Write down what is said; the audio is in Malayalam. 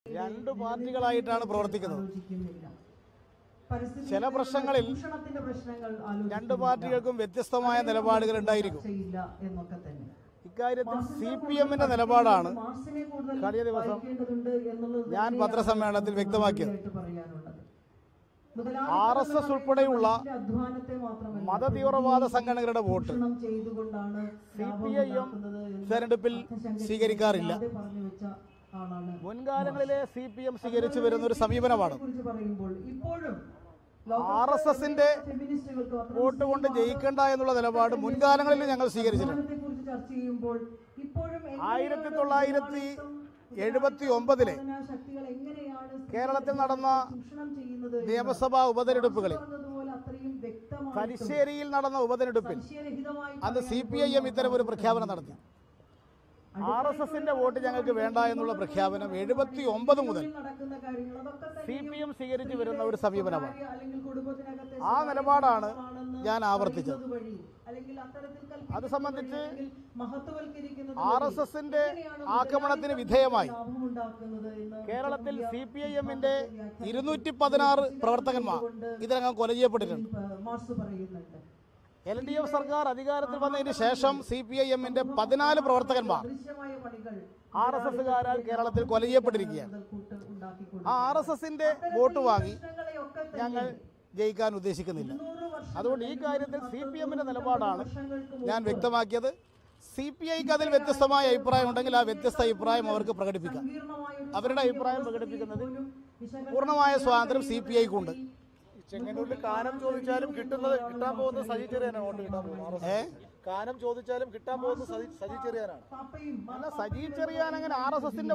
രണ്ട് പാർട്ടികളായിട്ടാണ് പ്രവർത്തിക്കുന്നത് ആലോചിക്കുന്നില്ല. പരിസ്ഥിതി ചില പ്രശ്നങ്ങളിൽ ചൂഷണത്തിന്റെ പ്രശ്നങ്ങൾ ആലോചിക്കുന്നില്ല. രണ്ട് പാർട്ടികൾക്കും വ്യത്യസ്തമായ നിലപാടുകൾ ഉണ്ടായിരിക്കും ചർച്ചയില്ല എന്നൊക്കെ തന്നെ ഇക്കാര്യത്തിൽ സി പി എമ്മിന്റെ നിലപാടാണ് മാർസിനെ കൂടുതൽ കഴിഞ്ഞ ദിവസം വായിക്കേണ്ടതുണ്ട് എന്നുള്ളത് ഞാൻ തന്നെയാണ് പത്രസമ്മേളനത്തിൽ വ്യക്തമാക്കിയത്. ആയിട്ട് പറയാനുള്ളത്. മുതലാളിത്ത ആർ എസ് എസ് ഉൾപ്പെടെയുള്ള മനുഷ്യന്റെ അധ്വാനത്തെ മാത്രമല്ല, മതതീവ്രവാദ സംഘടനകളുടെ വോട്ട് ചൂഷണം ചെയ്തുകൊണ്ടാണ് ലാഭം CPI യും ഉണ്ടാക്കുന്നത് എന്ന് തെരഞ്ഞെടുപ്പിൽ അർത്ഥശങ്കയ്ക്ക് സ്വീകരിക്കാറില്ല. ഇല്ലാതെ പറഞ്ഞു വെച്ച ആളാണ് മുൻകാലങ്ങളിലെ സി പി എം സ്വീകരിച്ചു വരുന്ന ഒരു സമീപനമാണ് കുറിച്ച് പറയുമ്പോൾ ഇപ്പോഴും ആർ എസ് എസിന്റെ ഫെമിനിസ്റ്റുകൾക്ക് അത്ര വോട്ട് കൊണ്ട് ജയിക്കണ്ട എന്നുള്ള നിലപാട് മുൻകാലങ്ങളിൽ ഞങ്ങൾ സ്വീകരിച്ചിട്ടുണ്ട് അധ്വാനത്തെക്കുറിച്ച് ചർച്ച ചെയ്യുമ്പോൾ ഇപ്പോഴും ആയിരത്തി തൊള്ളായിരത്തി എഴുപത്തി ഒമ്പതിലെ ശക്തികൾ എങ്ങനെയാണ് കേരളത്തിൽ നടന്ന ചൂഷണം ചെയ്യുന്നത് നിയമസഭാ ഉപതെരഞ്ഞെടുപ്പുകളിൽ പറഞ്ഞതുപോലെ അത്രയും വ്യക്തമായി തലശ്ശേരിയിൽ നടന്ന ഉപതെരഞ്ഞെടുപ്പിൽ സംശയരഹിതമായി അന്ന് സി പി ഐ എം ഇത്തരം ഒരു പ്രഖ്യാപനം നടത്തി ആർ എസ് എസിന്റെ വോട്ട് ഞങ്ങൾക്ക് വേണ്ട എന്നുള്ള പ്രഖ്യാപനം എഴുപത്തി ഒമ്പത് മുതൽ നടക്കുന്ന കാര്യങ്ങൾ അതൊക്കെ തന്നെ സി പി എം സ്വീകരിച്ചു വരുന്ന ഒരു സമീപനമാണ് സ്വകാര്യ അല്ലെങ്കിൽ കുടുംബത്തിനകത്തെ ആ നിലപാടാണ് സ്വകാര്യമാണെന്ന് ഞാൻ ആവർത്തിച്ചത് പറയുന്നത് വഴി അല്ലെങ്കിൽ അത്തരത്തിൽ കൽപ്പിക്കുന്നത് അത് സംബന്ധിച്ച് വഴി അല്ലെങ്കിൽ മഹത്വവൽക്കരിക്കുന്നത് ആർ വഴി എസ് എസിന്റെ എങ്ങനെയാണ് ആക്രമണത്തിന് വിധേയമായി ലാഭമുണ്ടാക്കുന്നത് എന്ന് കേരളത്തിൽ സി പി ഐ എമ്മിന്റെ ഇരുന്നൂറ്റി പതിനാറ് പ്രവർത്തകന്മാർ ഇതിനകം കൊല ചെയ്യപ്പെട്ടിട്ടുണ്ട് മാർസ് പറയുന്നുണ്ട് എൽ ഡി എഫ് സർക്കാർ അധികാരത്തിൽ വന്നതിന് ശേഷം സി പി ഐ എമ്മിന്റെ പതിനാല് പ്രവർത്തകന്മാർ ദൃശ്യമായ പണികൾ ആർ എസ് എസുകാരാൽ കേരളത്തിൽ കൊല ചെയ്യപ്പെട്ടിരിക്കുകയാണ് കൂട്ട് ഉണ്ടാക്കിക്കൊണ്ട് ആ ആർ എസ് എസിന്റെ വോട്ട് വാങ്ങി പ്രശ്നങ്ങളെയൊക്കെ തന്നെ ഞങ്ങൾ ജയിക്കാൻ ഉദ്ദേശിക്കുന്നില്ല നൂറ് വർഷം അതുകൊണ്ട് ഈ കാര്യത്തിൽ സി പി എമ്മിന്റെ നിലപാടാണ് വർഷങ്ങൾക്ക് ഞാൻ വ്യക്തമാക്കിയത് സി പി ഐക്ക് അതിൽ വ്യത്യസ്തമായ അഭിപ്രായം ഉണ്ടെങ്കിൽ ആ വ്യത്യസ്ത അഭിപ്രായം അവർക്ക് പ്രകടിപ്പിക്കാം സങ്കീർണമായ ഒരു അവരുടെ അഭിപ്രായം പ്രകടിപ്പിക്കുന്നതിൽ വിശകലനം പൂർണ്ണമായ സ്വാതന്ത്ര്യം സി പി ഐക്കുണ്ട് ചെങ്ങന്നൂരിൽ കാനം ചോദിച്ചാലും കിട്ടുന്നത് കിട്ടാൻ പോകുന്നത് സജി ചെറിയാനാണ് വോട്ട് കിട്ടാൻ പോകുന്നത് ഏ കാനം ചോദിച്ചാലും കിട്ടാൻ പോകുന്നത് സജി സജി ചെറിയാനാണ് പാപ്പയും അല്ല സജി ചെറിയാൻ അങ്ങനെ ആർ എസ് എസിന്റെ